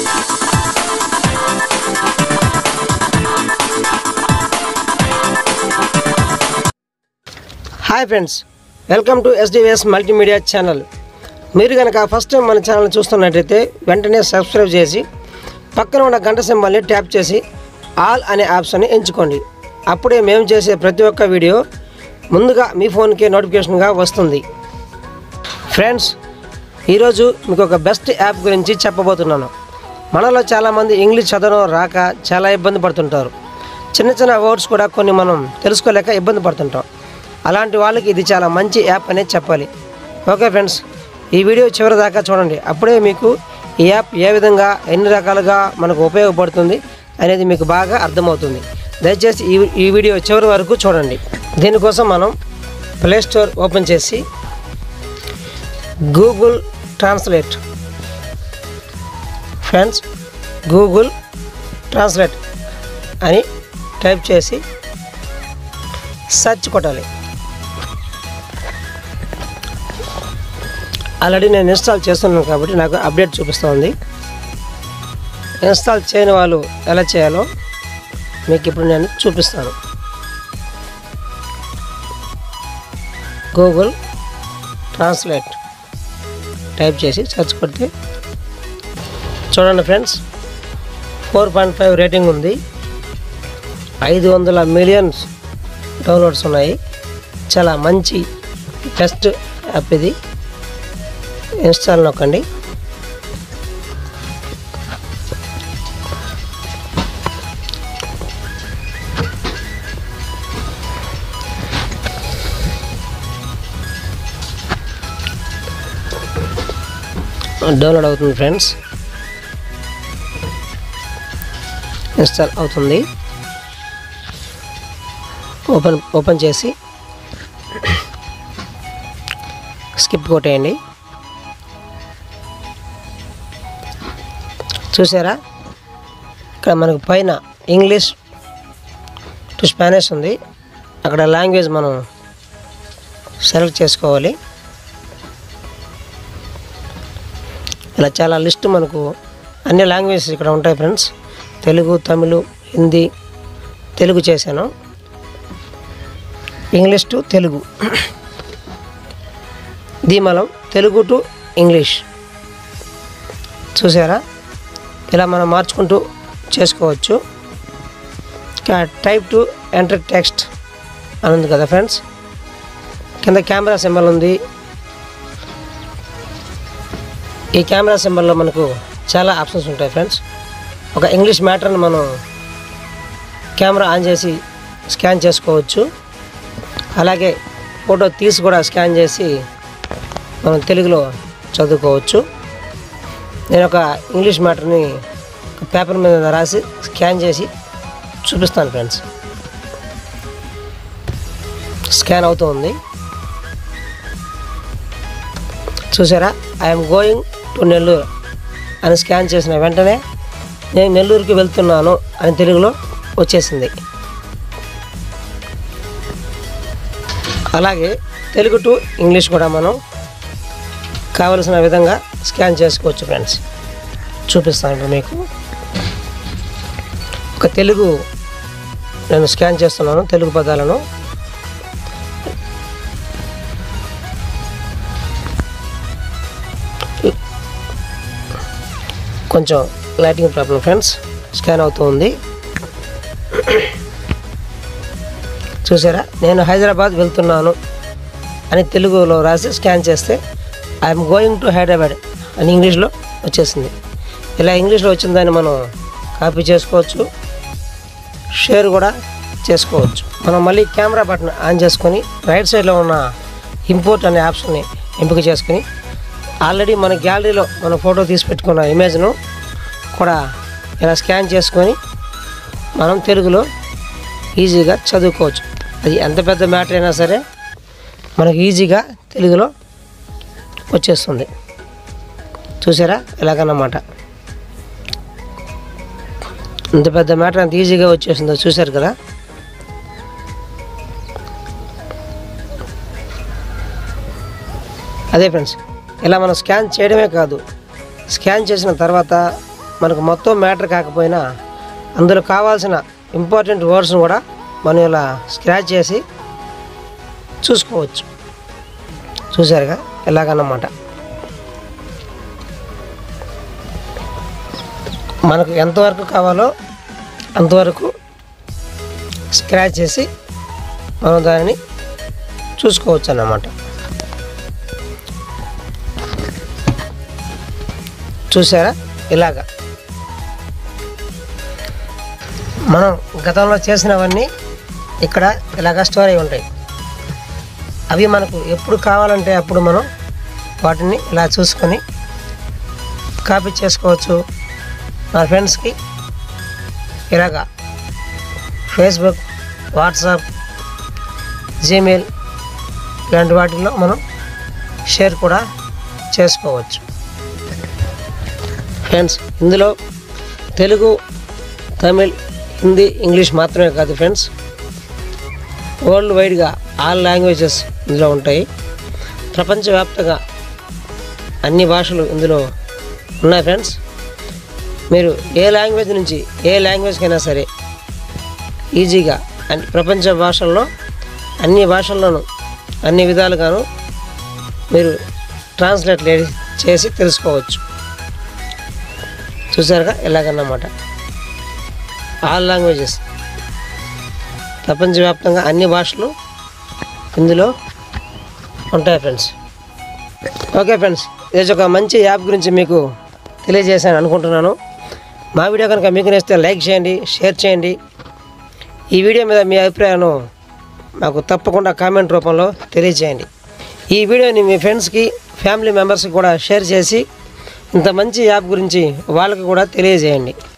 hi friends welcome to SDVS multimedia channel మీరు కనుక first time మన ఛానల్ చూస్తున్నట్టయితే వెంటనే సబ్స్క్రైబ్ చేసి పక్కన ఉన్న గంట సింబల్ని ట్యాప్ చేసి ఆల్ అనే ఆప్షన్ని ఎంచుకోండి అప్పుడే మేము చేసే ప్రతి ఒక్క వీడియో ముందుగా మీ ఫోన్కి నోటిఫికేషన్గా వస్తుంది ఫ్రెండ్స్ ఈరోజు మీకు ఒక బెస్ట్ యాప్ గురించి చెప్పబోతున్నాను మనలో చాలామంది ఇంగ్లీష్ చదవడం రాక చాలా ఇబ్బంది పడుతుంటారు చిన్న చిన్న వర్డ్స్ కూడా కొన్ని మనం తెలుసుకోలేక ఇబ్బంది పడుతుంటాం అలాంటి వాళ్ళకి ఇది చాలా మంచి యాప్ అనేది చెప్పాలి ఓకే ఫ్రెండ్స్ ఈ వీడియో చివరి దాకా చూడండి అప్పుడే మీకు ఈ యాప్ ఏ విధంగా ఎన్ని రకాలుగా మనకు ఉపయోగపడుతుంది అనేది మీకు బాగా అర్థమవుతుంది దయచేసి ఈ ఈ వీడియో చివరి వరకు చూడండి దీనికోసం మనం ప్లే స్టోర్ ఓపెన్ చేసి Google translate friends Google translate అని టైప్ చేసి సెర్చ్ కొట్టాలి ఆల్రెడీ నేను ఇన్స్టాల్ చేస్తున్నాను కాబట్టి నాకు అప్డేట్ చూపిస్తుంది ఇన్స్టాల్ చేయని వాళ్ళు ఎలా చేయాలో మీకు ఇప్పుడు నేను చూపిస్తాను గూగుల్ ట్రాన్స్లేట్ టైప్ చేసి సెర్చ్ కొడితే చూడండి friends four point five rating ఉంది ఐదు వందల మిలియన్స్ డౌన్లోడ్స్ ఉన్నాయి చాలా మంచి బెస్ట్ యాప్ ఇది ఇన్స్టాల్ నొక్కండి డౌన్లోడ్ అవుతుంది ఫ్రెండ్స్ ఇన్స్టాల్ అవుతుంది ఓపెన్ ఓపెన్ చేసి స్కిప్ కొట్టేయండి చూసారా ఇక్కడ మనకు పైన ఇంగ్లీష్ టు స్పానిష్ ఉంది అక్కడ లాంగ్వేజ్ మనం సెలెక్ట్ చేసుకోవాలి ఇలా చాలా లిస్ట్ మనకు అన్ని లాంగ్వేజెస్ ఇక్కడ ఉంటాయి ఫ్రెండ్స్ తెలుగు తమిళ్ హిందీ తెలుగు చేశాను ఇంగ్లీష్ టు తెలుగు దీమలం తెలుగు టు ఇంగ్లీష్ చూసారా ఇలా మనం మార్చుకుంటూ చేసుకోవచ్చు ఇంకా టైప్ టు ఎంటర్ టెక్స్ట్ అని ఉంది కదా ఫ్రెండ్స్ కింద కెమెరా సింబల్ ఉంది ఈ కెమెరా సింబల్లో మనకు చాలా ఆప్షన్స్ ఉంటాయి ఫ్రెండ్స్ ఒక ఇంగ్లీష్ మ్యాటర్ని మనం కెమెరా ఆన్ చేసి స్కాన్ చేసుకోవచ్చు అలాగే ఫోటో తీసి కూడా స్కాన్ చేసి మనం తెలుగులో చదువుకోవచ్చు నేను ఒక ఇంగ్లీష్ మ్యాటర్ని ఒక పేపర్ మీద రాసి స్కాన్ చేసి చూపిస్తాను ఫ్రెండ్స్ స్కాన్ అవుతుంది చూసారా ఐఎమ్ గోయింగ్ టు నెల్లూరు అని స్కాన్ చేసిన వెంటనే నేను నెల్లూరుకి వెళ్తున్నాను అని తెలుగులో వచ్చేసింది అలాగే తెలుగు టు ఇంగ్లీష్ కూడా మనం కావలసిన విధంగా స్కాన్ చేసుకోవచ్చు ఫ్రెండ్స్ చూపిస్తాను ఇప్పుడు మీకు ఒక తెలుగు నేను స్కాన్ చేస్తున్నాను తెలుగు పదాలను కొంచెం లైటింగ్ ప్రాబ్లం ఫ్రెండ్స్ స్కాన్ అవుతుంది చూసారా నేను హైదరాబాద్ వెళ్తున్నాను అని తెలుగులో రాసి స్కాన్ చేస్తే ఐఎమ్ గోయింగ్ టు హైదరాబాద్ అని ఇంగ్లీష్లో వచ్చేసింది ఇలా ఇంగ్లీష్లో వచ్చిన దాన్ని మనం కాపీ చేసుకోవచ్చు షేర్ కూడా చేసుకోవచ్చు మనం మళ్ళీ కెమెరా బటన్ ఆన్ చేసుకొని రైట్ సైడ్లో ఉన్న ఇంపోర్ట్ అనే ఆప్షన్ని ఎంపిక చేసుకొని ఆల్రెడీ మన గ్యాలరీలో మన ఫోటో తీసి పెట్టుకున్న ఇమేజ్ను కూడా ఇలా స్కాన్ చేసుకొని మనం తెలుగులో ఈజీగా చదువుకోవచ్చు అది ఎంత పెద్ద మ్యాటర్ అయినా సరే మనకు ఈజీగా తెలుగులో వచ్చేస్తుంది చూసారా ఎలాగన్నమాట ఇంత పెద్ద మ్యాటర్ అంత ఈజీగా వచ్చేసిందో చూశారు కదా అదే ఫ్రెండ్స్ ఇలా మనం స్కాన్ చేయడమే కాదు స్కాన్ చేసిన తర్వాత మనకు మొత్తం మ్యాటర్ కాకపోయినా అందులో కావాల్సిన ఇంపార్టెంట్ వర్డ్స్ని కూడా మనం ఇలా స్క్రాచ్ చేసి చూసుకోవచ్చు చూసారుగా ఎలాగన్నమాట మనకు ఎంతవరకు కావాలో అంతవరకు స్క్రాచ్ చేసి మనం దానిని చూసుకోవచ్చు అన్నమాట చూసారా ఇలాగా మనం గతంలో చేసినవన్నీ ఇక్కడ ఇలాగ స్టోర్ అయి ఉంటాయి అవి మనకు ఎప్పుడు కావాలంటే అప్పుడు మనం వాటిని ఇలా చూసుకొని కాపీ చేసుకోవచ్చు మా ఫ్రెండ్స్కి ఇలాగా ఫేస్బుక్ వాట్సాప్ జీమెయిల్ ఇలాంటి వాటిల్లో మనం షేర్ కూడా చేసుకోవచ్చు ఫ్రెండ్స్ ఇందులో తెలుగు తమిళ్ హిందీ ఇంగ్లీష్ మాత్రమే కాదు ఫ్రెండ్స్ వరల్డ్ వైడ్గా ఆల్ లాంగ్వేజెస్ ఇందులో ఉంటాయి ప్రపంచవ్యాప్తంగా అన్ని భాషలు ఇందులో ఉన్నాయి ఫ్రెండ్స్ మీరు ఏ లాంగ్వేజ్ నుంచి ఏ లాంగ్వేజ్కైనా సరే ఈజీగా అన్ని ప్రపంచ భాషల్లో అన్ని భాషల్లోనూ అన్ని విధాలుగాను మీరు ట్రాన్స్లేట్ లే- చేసి తెలుసుకోవచ్చు చూసారుగా ఎలాగన్నమాట ఆల్ లాంగ్వేజెస్ ప్రపంచవ్యాప్తంగా అన్ని భాషలు ఇందులో ఉంటాయి ఫ్రెండ్స్ ఓకే ఫ్రెండ్స్ ఇది ఒక మంచి యాప్ గురించి మీకు తెలియజేశాను అనుకుంటున్నాను మా వీడియో కనుక మీకు నచ్చితే లైక్ చేయండి షేర్ చేయండి ఈ వీడియో మీద మీ అభిప్రాయాలను మాకు తప్పకుండా కామెంట్ రూపంలో తెలియజేయండి ఈ వీడియోని మీ ఫ్రెండ్స్కి ఫ్యామిలీ మెంబర్స్కి కూడా షేర్ చేసి ఇంత మంచి యాప్ గురించి వాళ్ళకి కూడా తెలియజేయండి